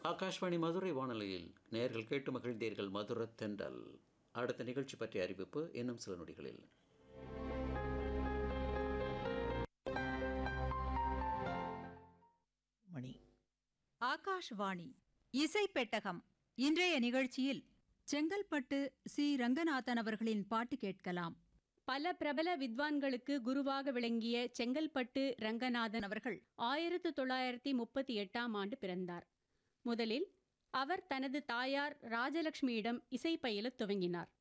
ஆகாஷ்வாணி மதுரை வானொலியில் நேர்கள் கேட்டு மகிழ்ந்தீர்கள் மதுர தென்றல் அடுத்த நிகழ்ச்சி பற்றிய அறிவிப்பு இன்னும் சில நொடிகளில் மணி ஆகாஷ்வாணி இசை பெட்டகம் இன்றைய நிகழ்ச்சியில் செங்கல்பட்டு சி ரங்கநாதன் அவர்களின் பாட்டு கேட்கலாம் பல பிரபல வித்வான்களுக்கு குருவாக விளங்கிய செங்கல்பட்டு ரங்கநாதன் அவர்கள் ஆயிரத்து தொள்ளாயிரத்தி முப்பத்தி எட்டாம் ஆண்டு பிறந்தார் முதலில் அவர் தனது தாயார் ராஜலட்சுமியிடம் இசை பயிலத் துவங்கினார்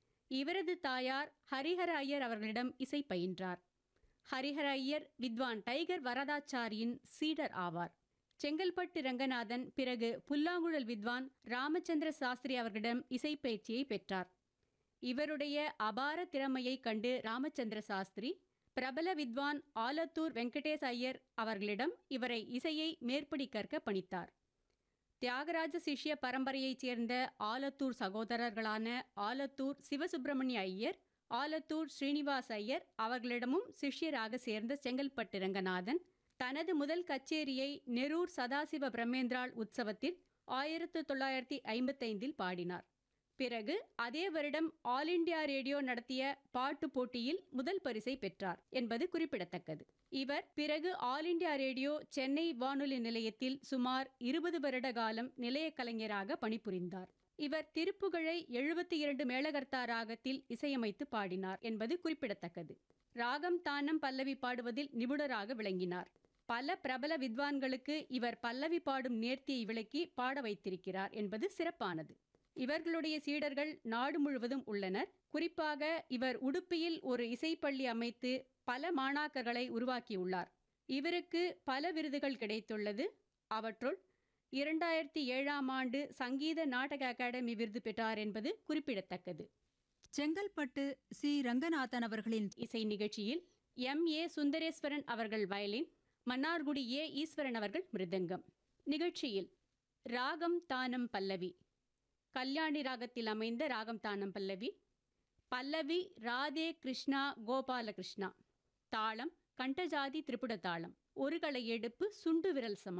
இவரது தாயார் ஹரிஹர ஐயர் அவர்களிடம் இசை பயின்றார் ஹரிஹர ஐயர் வித்வான் டைகர் வரதாச்சாரியின் சீடர் ஆவார் செங்கல்பட்டு ரங்கநாதன் பிறகு புல்லாங்குழல் வித்வான் ராமச்சந்திர சாஸ்திரி அவர்களிடம் இசை பயிற்சியை பெற்றார் இவருடைய அபார திறமையைக் கண்டு ராமச்சந்திர சாஸ்திரி பிரபல வித்வான் ஆலத்தூர் வெங்கடேஷ் ஐயர் அவர்களிடம் இவரை இசையை மேற்படி கற்க பணித்தார் தியாகராஜ சிஷ்ய பரம்பரையைச் சேர்ந்த ஆலத்தூர் சகோதரர்களான ஆலத்தூர் சிவசுப்பிரமணிய ஐயர் ஆலத்தூர் ஸ்ரீனிவாஸ் ஐயர் அவர்களிடமும் சிஷ்யராக சேர்ந்த செங்கல்பட்டு ரங்கநாதன் தனது முதல் கச்சேரியை நெரூர் சதாசிவ பிரம்மேந்திராள் உற்சவத்தில் ஆயிரத்து தொள்ளாயிரத்தி ஐம்பத்தைந்தில் பாடினார் பிறகு அதே வருடம் ஆல் இண்டியா ரேடியோ நடத்திய பாட்டு போட்டியில் முதல் பரிசை பெற்றார் என்பது குறிப்பிடத்தக்கது இவர் பிறகு ஆல் இண்டியா ரேடியோ சென்னை வானொலி நிலையத்தில் சுமார் இருபது வருட காலம் நிலைய கலைஞராக பணிபுரிந்தார் இவர் திருப்புகழை எழுபத்தி இரண்டு மேளகர்த்தா ராகத்தில் இசையமைத்து பாடினார் என்பது குறிப்பிடத்தக்கது ராகம் தானம் பல்லவி பாடுவதில் நிபுணராக விளங்கினார் பல பிரபல வித்வான்களுக்கு இவர் பல்லவி பாடும் நேர்த்தியை விளக்கி பாட வைத்திருக்கிறார் என்பது சிறப்பானது இவர்களுடைய சீடர்கள் நாடு முழுவதும் உள்ளனர் குறிப்பாக இவர் உடுப்பியில் ஒரு இசைப்பள்ளி அமைத்து பல மாணாக்கர்களை உருவாக்கியுள்ளார் இவருக்கு பல விருதுகள் கிடைத்துள்ளது அவற்றுள் இரண்டாயிரத்தி ஏழாம் ஆண்டு சங்கீத நாடக அகாடமி விருது பெற்றார் என்பது குறிப்பிடத்தக்கது செங்கல்பட்டு சி ரங்கநாதன் அவர்களின் இசை நிகழ்ச்சியில் எம் ஏ சுந்தரேஸ்வரன் அவர்கள் வயலின் மன்னார்குடி ஏ ஈஸ்வரன் அவர்கள் மிருதங்கம் நிகழ்ச்சியில் ராகம் தானம் பல்லவி கல்யாணி ராகத்தில் அமைந்த ராகம் தானம் பல்லவி பல்லவி ராதே கிருஷ்ணா கோபால கிருஷ்ணா தாளம் கண்டஜாதி திரிபுட தாளம் ஒரு களை எடுப்பு சுண்டு விரல் சமம்